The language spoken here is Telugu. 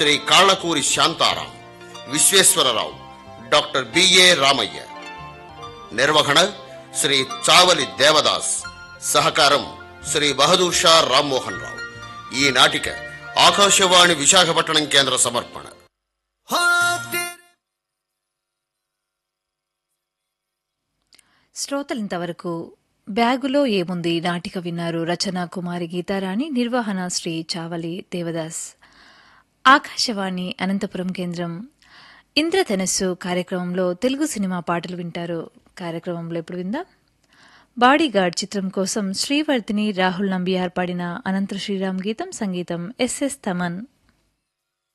శ్రీ కాళ్లకూరి శాంతారాం విశ్వేశ్వరరావు డాక్టర్ బిఏ రామయ్య నిర్వహణ శ్రీ చావలి దేవదాస్ సహకారం శ్రీ బహదూర్ షా రామ్మోహన్ రావు ఈ నాటిక ఆకాశవాణి విశాఖపట్నం కేంద్ర సమర్పణ శ్రోతలింతవరకు బ్యాగులో ఏముంది నాటిక విన్నారు రచన కుమారి గీతారాణి నిర్వహణ శ్రీ చావలి దేవదాస్ ఆకాశవాణి అనంతపురం కేంద్రం ఇంద్రధనస్సు కార్యక్రమంలో తెలుగు సినిమా పాటలు వింటారు కార్యక్రమంలో ఇప్పుడు విందాం బాడీగార్డ్ చిత్రం కోసం శ్రీవర్ధిని రాహుల్ నంబియార్ పాడిన అనంత శ్రీరామ్ గీతం సంగీతం ఎస్ఎస్ తమన్